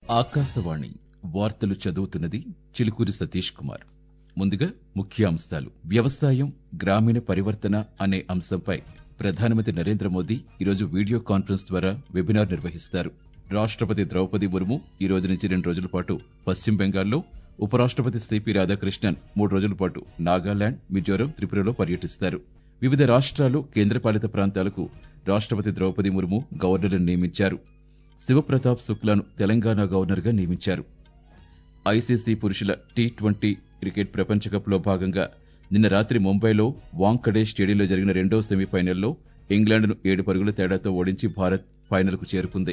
ఆకాశవాణి వార్తలు చదువుతున్నది చిలుకూరి సతీష్ కుమార్ ముందుగా ముఖ్యాంశాలు వ్యవసాయం గ్రామీణ పరివర్తన అనే అంశంపై ప్రధానమంత్రి నరేంద్ర మోదీ ఈరోజు వీడియో కాన్ఫరెన్స్ ద్వారా వెబినార్ నిర్వహిస్తారు రాష్టపతి ద్రౌపది ముర్ము ఈ రోజు నుంచి రెండు రోజుల పాటు పశ్చిమ బెంగాల్లో ఉపరాష్టపతి సిపి రాధాకృష్ణన్ మూడు రోజుల పాటు నాగాలాండ్ మిజోరం త్రిపురలో పర్యటిస్తారు వివిధ రాష్ట్రాలు కేంద్రపాలిత ప్రాంతాలకు రాష్టపతి ద్రౌపది ముర్ము గవర్నర్లను నియమించారు శివప్రతాప్ శుక్లాను తెలంగాణ గవర్నర్గా నియమించారు ఐసీసీ పురుషుల టీ ట్వంటీ క్రికెట్ ప్రపంచ కప్లో భాగంగా నిన్న రాత్రి ముంబైలో వాంఖడే స్టేడియంలో జరిగిన రెండో సెమీఫైనల్లో ఇంగ్లాండ్ను ఏడు పరుగుల తేడాతో ఓడించి భారత్ ఫైనల్కు చేరుకుంది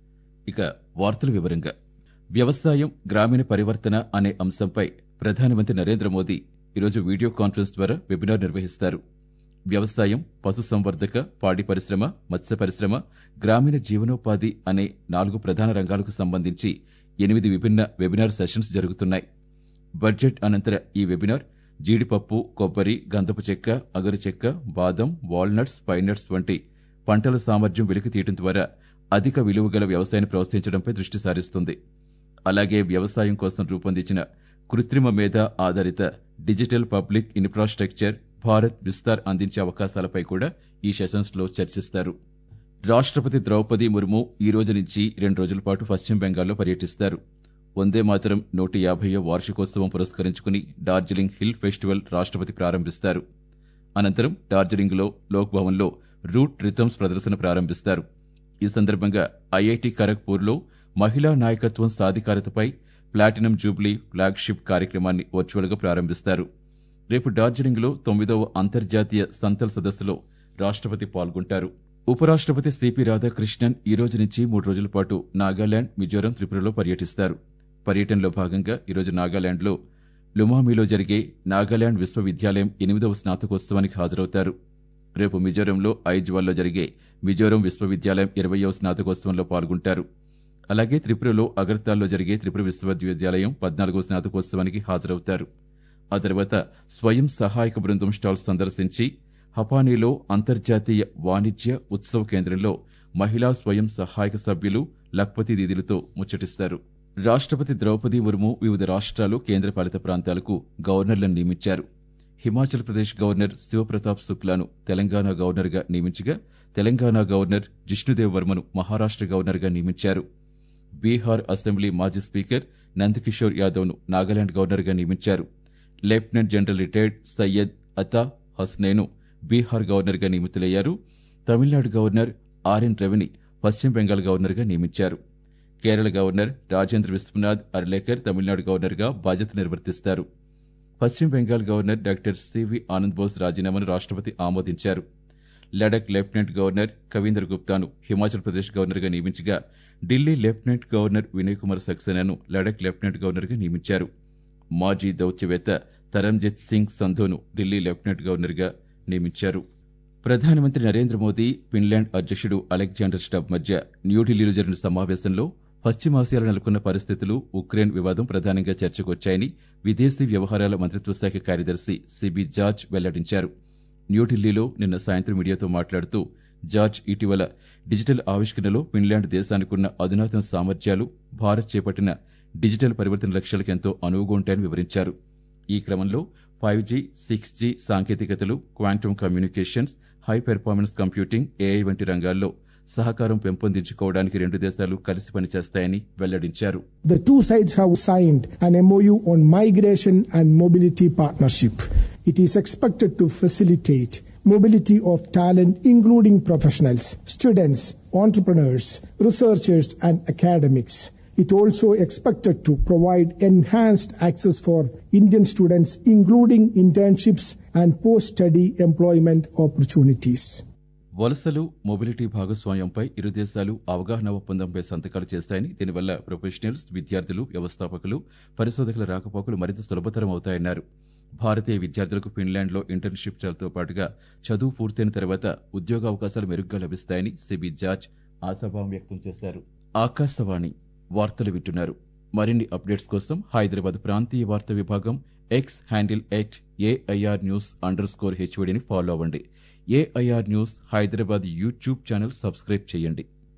ఇక వార్తల వివరంగా వ్యవసాయం గ్రామీణ పరివర్తన అనే అంశంపై ప్రధానమంత్రి నరేంద్ర మోదీ ఈరోజు వీడియో కాన్ఫరెన్స్ ద్వారా వెబినార్ నిర్వహిస్తారు వ్యవసాయం పశుసంవర్ధక పాడి పరిశ్రమ మత్స్య పరిశ్రమ గ్రామీణ జీవనోపాధి అనే నాలుగు ప్రధాన రంగాలకు సంబంధించి ఎనిమిది విభిన్న వెబినార్ సెషన్స్ జరుగుతున్నాయి బడ్జెట్ అనంతర ఈ వెబినార్ జీడిపప్పు కొబ్బరి గంధపు చెక్క అగరు చెక్క బాదం వాల్నట్స్ పైనట్స్ వంటి పంటల సామర్థ్యం వెలికి తీయడం ద్వారా అధిక విలువ గల వ్యవసాయాన్ని ప్రోత్సహించడంపై దృష్టి సారిస్తుంది అలాగే వ్యవసాయం కోసం రూపొందించిన కృత్రిమ మేధ ఆధారిత digital public infrastructure Bharat Vistaar అందించే అవకాశాలపై కూడా ఈ సెషన్స్ లో చర్చిస్తారు రాష్టపతి ద్రౌపది ముర్ము ఈ రోజు నుంచి రెండు రోజుల పాటు పశ్చిమ బెంగాల్లో పర్యటిస్తారు వందే మాతరం నూట యాభైయో వార్షికోత్సవం పురస్కరించుకుని డార్జిలింగ్ హిల్ ఫెస్టివల్ రాష్టపతి ప్రారంభిస్తారు అనంతరం డార్జిలింగ్ లో లోక్ భవన్ లో రూట్ రిథమ్స్ ప్రదర్శన ప్రారంభిస్తారు ఈ సందర్భంగా ఐఐటి ఖరగ్పూర్ లో మహిళా నాయకత్వం సాధికారతపై ప్లాటినం జూబ్లీ ఫ్లాగ్షిప్ కార్యక్రమాన్ని వర్చువల్ గా ప్రారంభిస్తారు రేపు డార్జిలింగ్ లో తొమ్మిదవ అంతర్జాతీయ సంతల్ సదస్సులో రాష్టపతి పాల్గొంటారు ఉపరాష్టపతి సిపి రాధాకృష్ణన్ ఈ రోజు నుంచి మూడు రోజుల పాటు నాగాలాండ్ మిజోరం త్రిపురలో పర్యటిస్తారు పర్యటనలో భాగంగా ఈరోజు నాగాలాండ్ లో లుమామీలో జరిగే నాగాలాండ్ విశ్వవిద్యాలయం ఎనిమిదవ స్నాతకోత్సవానికి హాజరవుతారు రేపు మిజోరంలో ఐజ్వాల్లో జరిగే మిజోరం విశ్వవిద్యాలయం ఇరవయవ స్నాతకోత్సవంలో పాల్గొంటారు అలాగే త్రిపురలో అగర్తాల్లో జరిగే త్రిపుర విశ్వవిద్యాలయం పద్నాలుగవ స్నాతకోత్సవానికి హాజరవుతారు ఆ తర్వాత స్వయం సహాయక బృందం స్టాల్స్ సందర్శించి హపానీలో అంతర్జాతీయ వాణిజ్య ఉత్సవ కేంద్రంలో మహిళా స్వయం సహాయక సభ్యులు లక్పతి దీదీలతో ముచ్చటిస్తారు రాష్టపతి ద్రౌపది ముర్ము వివిధ రాష్ట్రాలు కేంద్రపాలిత ప్రాంతాలకు గవర్నర్లను నియమించారు హిమాచల్ ప్రదేశ్ గవర్నర్ శివప్రతాప్ శుక్లాను తెలంగాణ గవర్నర్గా నియమించగా తెలంగాణ గవర్నర్ జిష్ణుదేవ్ వర్మను మహారాష్ట్ర గవర్నర్గా నియమించారు బీహార్ అసెంబ్లీ మాజీ స్పీకర్ నందకిషోర్ యాదవ్ను నాగాలాండ్ గవర్నర్గా నియమించారు lieutenant general retired Syed Ata హస్నేను బీహార్ గవర్నర్గా నియమితులయ్యారు తమిళనాడు గవర్నర్ ఆర్ఎన్ రవిని పశ్చిమ బెంగాల్ గవర్నర్గా నియమించారు కేరళ గవర్నర్ రాజేంద్ర విశ్వనాథ్ అర్లేకర్ తమిళనాడు గవర్నర్గా బాధ్యత నిర్వర్తిస్తారు పశ్చిమ Bengal governor doctor C V Anand Bose రాజీనామాను రాష్టపతి ఆమోదించారు లడక్ లెఫ్టినెంట్ గవర్నర్ కవీందర్ గుప్తాను హిమాచల్ ప్రదేశ్ గవర్నర్గా నియమించగా ఢిల్లీ లెఫ్టినెంట్ గవర్నర్ వినయ్ కుమార్ సక్సేనాను లడక్ లెఫ్టినెంట్ గవర్నర్గా నియమించారు మాజీ దౌత్యవేత్త తరంజిత్ సింగ్ సంధోను ఢిల్లీ లెఫ్టినెంట్ గవర్నర్గా నియమించారు ప్రధానమంత్రి నరేంద్ర మోదీ ఫిన్లాండ్ అధ్యక్షుడు అలెగ్జాండర్ స్టబ్ మధ్య న్యూఢిల్లీలో జరిగిన సమావేశంలో పశ్చిమాసియాలో నెలకొన్న పరిస్థితులు ఉక్రెయిన్ వివాదం ప్రధానంగా చర్చకు వచ్చాయని విదేశీ వ్యవహారాల మంత్రిత్వ శాఖ కార్యదర్శి సిబి జార్జ్ వెల్లడించారు న్యూఢిల్లీలో నిన్న సాయంత్రం మీడియాతో మాట్లాడుతూ జార్జ్ ఇటీవల డిజిటల్ ఆవిష్కరణలో ఫిన్లాండ్ దేశానికున్న అధునాతన సామర్థ్యాలు భారత్ చేపట్టిన డిజిటల్ పరివర్తన లక్ష్యాలకు ఎంతో అనువుగా ఉంటాయని వివరించారు ఈ క్రమంలో ఫైవ్ జీ సిక్స్ జీ సాంకేతికతలు quantum communications high performance computing AI వంటి రంగాల్లో సహకారం పెంపొందించుకోవడానికి రెండు దేశాలు కలిసి పనిచేస్తాయని వెల్లడించారు The two sides have signed an MOU on migration and mobility partnership. It is expected to facilitate mobility of talent including professionals, students, entrepreneurs, researchers and academics. It also expected to provide enhanced access for Indian students including internships and post-study employment opportunities. వలసలు mobility భాగస్వామ్యంపై ఇరు దేశాలు అవగాహన ఒప్పందంపై సంతకాలు చేస్తాయని దీనివల్ల professionals విద్యార్థులు వ్యవస్థాపకులు పరిశోధకుల రాకపోకలు మరింత సులభతరం అవుతాయన్నారు భారతీయ విద్యార్థులకు ఫిన్లాండ్లో ఇంటర్న్షిప్లతో పాటుగా చదువు పూర్తయిన తర్వాత ఉద్యోగ అవకాశాలు మెరుగ్గా లభిస్తాయని సిబి జార్జ్ ఆశాభావం వ్యక్తం చేశారు ఆకాశవాణి వార్తలు వింటున్నారు మరిన్ని అప్డేట్స్ కోసం హైదరాబాద్ ప్రాంతీయ వార్తా విభాగం X handle at AIR news underscore హెచ్ఓడిని ఫాలో అవ్వండి AIR news Hyderabad YouTube channel subscribe చేయండి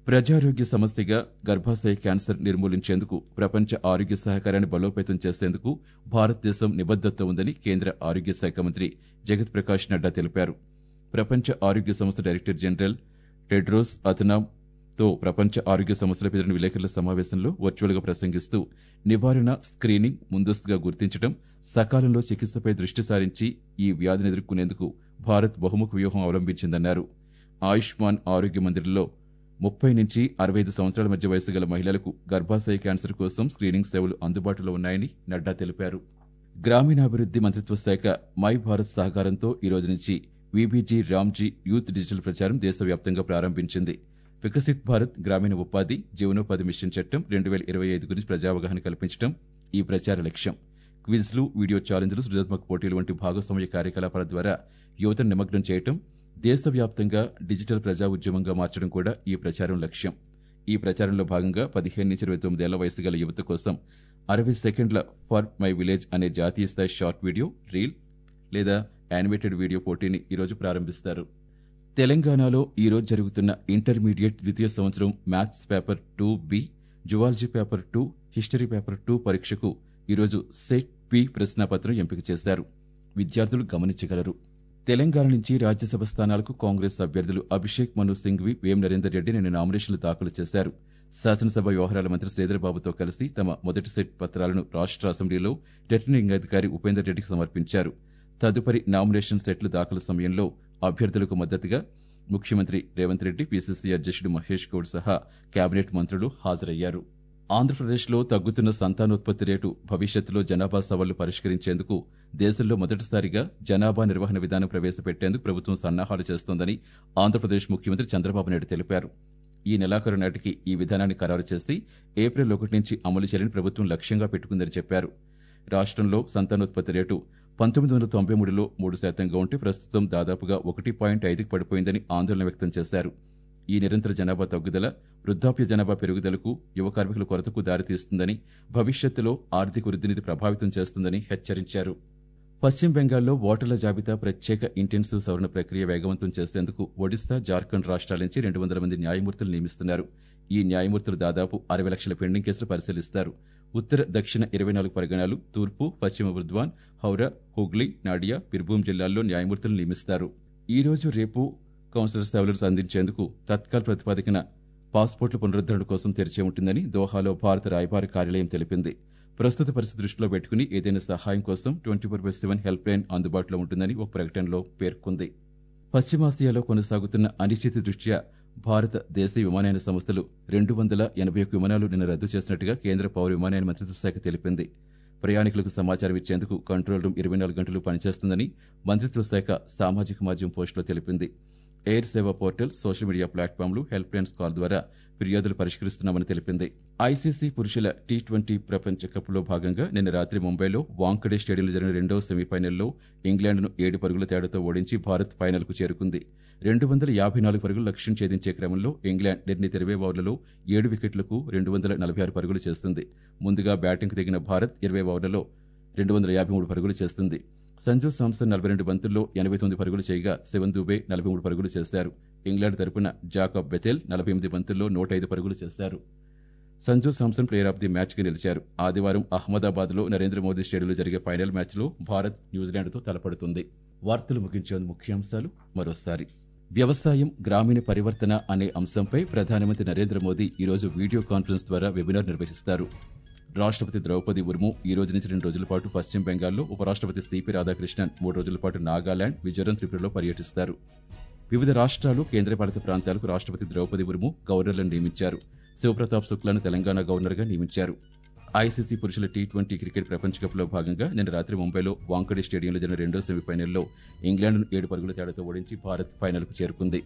ప్రజారోగ్య సమస్యగా గర్భాశయ క్యాన్సర్ నిర్మూలించేందుకు ప్రపంచ ఆరోగ్య సహకారాన్ని బలోపేతం చేసేందుకు భారతదేశం నిబద్దత ఉందని కేంద్ర ఆరోగ్య శాఖ మంత్రి జగత్ ప్రకాష్ నడ్డా తెలిపారు ప్రపంచ ఆరోగ్య సంస్థ డైరెక్టర్ జనరల్ టెడ్రోస్ అథనామ్ తో ప్రపంచ ఆరోగ్య సంస్థలపై జరిగిన విలేకరుల సమావేశంలో వర్చువల్ గా ప్రసంగిస్తూ నివారణ స్క్రీనింగ్ ముందస్తుగా గుర్తించడం సకాలంలో చికిత్సపై దృష్టి సారించి ఈ వ్యాధిని ఎదుర్కొనేందుకు భారత్ బహుముఖ వ్యూహం అవలంబించిందన్నారు ఆయుష్మాన్ ఆరోగ్య మందిరంలో ముప్పై నుంచి అరవై ఐదు సంవత్సరాల మధ్య వయసు గల మహిళలకు గర్భాశయ క్యాన్సర్ కోసం స్క్రీనింగ్ సేవలు అందుబాటులో ఉన్నాయని నడ్డా తెలిపారు గ్రామీణాభివృద్ది మంత్రిత్వ శాఖ మై భారత్ సహకారంతో ఈ రోజు నుంచి విబిజీ రామ్జీ యూత్ డిజిటల్ ప్రచారం దేశవ్యాప్తంగా ప్రారంభించింది వికసిత్ భారత్ గ్రామీణ ఉపాధి జీవనోపాధి మిషన్ చట్టం రెండు వేల ఇరవై ఐదు గురించి ప్రజావగాహన కల్పించడం ఈ ప్రచార లక్ష్యం క్విజ్లు వీడియో ఛాలెంజ్లు సృజనాత్మక పోటీలు వంటి భాగస్వామ్య కార్యకలాపాల ద్వారా యువతను నిమగ్నం చేయటం దేశవ్యాప్తంగా డిజిటల్ ప్రజా ఉద్యమంగా మార్చడం కూడా ఈ ప్రచారం లక్ష్యం ఈ ప్రచారంలో భాగంగా పదిహేను నుంచి ఇరవై తొమ్మిదేళ్ల వయసు గల యువత కోసం అరవై సెకండ్ల ఫర్ మై విలేజ్ అనే జాతీయ స్థాయి షార్ట్ వీడియో రీల్ లేదా యానిమేటెడ్ వీడియో పోటీని ఈరోజు ప్రారంభిస్తారు తెలంగాణలో ఈ రోజు జరుగుతున్న ఇంటర్మీడియట్ ద్వితీయ సంవత్సరం maths paper two B zoology paper two history paper two పరీక్షకు ఈరోజు సెట్ పి ప్రశ్నాపత్రం ఎంపిక చేశారు విద్యార్థులు గమనించగలరు తెలంగాణ నుంచి రాజ్యసభ స్థానాలకు కాంగ్రెస్ అభ్యర్థులు అభిషేక్ మను సింఘ్వి వేం నరేందర్ రెడ్డి నిన్న నామినేషన్లు దాఖలు చేశారు శాసనసభ వ్యవహారాల మంత్రి శ్రీధర్ బాబుతో కలిసి తమ మొదటి సెట్ పత్రాలను రాష్ట్ర అసెంబ్లీలో రిటర్నింగ్ అధికారి ఉపేందర్ రెడ్డికి సమర్పించారు తదుపరి నామినేషన్ సెట్లు దాఖలు సమయంలో అభ్యర్థులకు మద్దతుగా ముఖ్యమంత్రి రేవంత్ రెడ్డి పిసిసి అధ్యక్షుడు మహేష్ గౌడ్ సహా కేబినెట్ మంత్రులు హాజరయ్యారు ఆంధ్రప్రదేశ్లో తగ్గుతున్న సంతానోత్పత్తి రేటు భవిష్యత్తులో జనాభా సవాళ్లు పరిష్కరించేందుకు దేశంలో మొదటిసారిగా జనాభా నిర్వహణ విధానం ప్రవేశపెట్టేందుకు ప్రభుత్వం సన్నాహాలు చేస్తోందని ఆంధ్రప్రదేశ్ ముఖ్యమంత్రి చంద్రబాబు నాయుడు తెలిపారు ఈ నెలాఖరు నాటికి ఈ విధానాన్ని ఖరారు చేసి ఏప్రిల్ ఒకటి నుంచి అమలు చేయాలని ప్రభుత్వం లక్ష్యంగా పెట్టుకుందని చెప్పారు రాష్ట్రంలో సంతానోత్పత్తి రేటు పంతొమ్మిది వందల తొంభై మూడులో మూడు శాతంగా ఉంటే ప్రస్తుతం దాదాపుగా ఒకటి పాయింట్ ఐదుకి పడిపోయిందని ఆందోళన వ్యక్తం చేశారు ఈ నిరంతర జనాభా తగ్గుదల వృద్ధాప్య జనాభా పెరుగుదలకు యువ కార్మికుల కొరతకు దారితీస్తుందని భవిష్యత్తులో ఆర్థిక వృద్ధిని ప్రభావితం చేస్తుందని హెచ్చరించారు పశ్చిమ బెంగాల్లో ఓటర్ల జాబితా ప్రత్యేక ఇంటెన్సివ్ సవరణ ప్రక్రియ వేగవంతం చేసేందుకు ఒడిశా జార్ఖండ్ రాష్ట్రాల నుంచి రెండు వందల మంది న్యాయమూర్తులు నియమిస్తున్నారు ఈ న్యాయమూర్తులు దాదాపు అరవై లక్షల పెండింగ్ కేసులు పరిశీలిస్తారు ఉత్తర దక్షిణ ఇరవై నాలుగు పరిగణాలు తూర్పు పశ్చిమ బుర్ద్వాన్ హౌరా హుగ్లీ నాడియా బిర్భూం జిల్లాల్లో న్యాయమూర్తులు నియమిస్తారు ఈ రోజు రేపు కౌన్సిలర్ సేవలు అందించేందుకు తత్కాల్ ప్రతిపాదికన పాస్పోర్ట్ల పునరుద్ధరణ కోసం తెరిచే ఉంటుందని దోహాలో భారత రాయబార కార్యాలయం తెలిపింది ప్రస్తుత పరిస్థితి దృష్టిలో పెట్టుకుని ఏదైనా సహాయం కోసం twenty four by seven helpline అందుబాటులో ఉంటుందని ఒక ప్రకటనలో పేర్కొంది పశ్చిమాసియాలో కొనసాగుతున్న అనిశ్చితి దృష్ట్యా భారత దేశీయ విమానయాన సంస్థలు రెండు వందల ఎనభై ఒక్క విమానాలు నిన్న రద్దు చేసినట్టుగా కేంద్ర పౌర విమానయాన మంత్రిత్వ శాఖ తెలిపింది ప్రయాణికులకు సమాచారం ఇచ్చేందుకు కంట్రోల్ రూమ్ ఇరవై నాలుగు గంటలు పనిచేస్తుందని మంత్రిత్వ శాఖ సామాజిక మాధ్యమం పోస్టులో తెలిపింది air Seva portal social media ప్లాట్ఫామ్లు హెల్ప్ లైన్స్ కాల్ ద్వారా ఫిర్యాదులు పరిష్కరిస్తున్నామని తెలిపింది ఐసీసీ పురుషుల టీ ట్వంటీ ప్రపంచ కప్ లో భాగంగా నిన్న రాత్రి ముంబైలో వాంకడే స్టేడియంలో జరిగిన రెండవ సెమీఫైనల్లో ఇంగ్లాండ్ను ఏడు పరుగుల తేడాతో ఓడించి భారత్ ఫైనల్ కు చేరుకుంది రెండు వందల యాభై నాలుగు పరుగులు లక్ష్యం ఛేదించే క్రమంలో ఇంగ్లాండ్ నిర్ణీత ఇరవై ఓవర్లలో ఏడు వికెట్లకు రెండు వందల నలభై ఆరు పరుగులు చేస్తుంది ముందుగా బ్యాటింగ్ దిగిన భారత్ ఇరవై ఓవర్లలో రెండు వందల యాభై మూడు పరుగులు చేస్తుంది సంజు సామ్సన్ నలభై రెండు బంతుల్లో ఎనభై తొమ్మిది పరుగులు చేయగా శివన్ దూబే నలభై మూడు పరుగులు చేశారు ఇంగ్లాండ్ తరపున జాకబ్ బెథెల్ నలభై ఎనిమిది బంతుల్లో నూట ఐదు పరుగులు చేశారు Sanju Samson player of the match కి నిలిచారు ఆదివారం అహ్మదాబాద్ లో నరేంద్ర మోదీ స్టేడియంలో జరిగే ఫైనల్ మ్యాచ్ లో భారత్ న్యూజిలాండ్ తో తలపడుతుంది వార్తలు ముగించేందుకు ముఖ్యాంశాలు మరోసారి వ్యవసాయం గ్రామీణ పరివర్తన అనే అంశంపై ప్రధానమంత్రి నరేంద్ర మోదీ ఈరోజు వీడియో కాన్ఫరెన్స్ ద్వారా వెబినార్ నిర్వహిస్తారు రాష్ట్రపతి ద్రౌపది ముర్ము ఈ రోజు నుంచి రెండు రోజుల పాటు పశ్చిమ బెంగాల్లో ఉపరాష్ట్రపతి సిపి రాధాకృష్ణన్ మూడు రోజుల పాటు నాగాలాండ్ మిజోరం త్రిపురలో పర్యటిస్తారు వివిధ రాష్ట్రాలు కేంద్రపాలిత ప్రాంతాలకు రాష్ట్రపతి ద్రౌపది ముర్ము గవర్నర్లను నియమించారు శివప్రతాప్ శుక్లాను తెలంగాణ గవర్నర్గా నియమించారు ఐసీసీ పురుషుల టీ ట్వంటీ క్రికెట్ ప్రపంచ కప్ లో భాగంగా నిన్న రాత్రి ముంబైలో వాంకడే స్టేడియంలో జరిగిన రెండో సెమీఫైనల్లో ఇంగ్లాండ్ను ఏడు పరుగుల తేడాతో ఓడించి భారత్ ఫైనల్ కు చేరుకుంది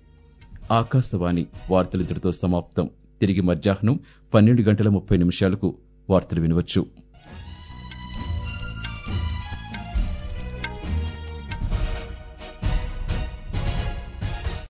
ఆకాశవాణి వార్తలింతటితో సమాప్తం తిరిగి మధ్యాహ్నం పన్నెండు గంటల ముప్పై నిమిషాలకు వార్తలు వినవచ్చు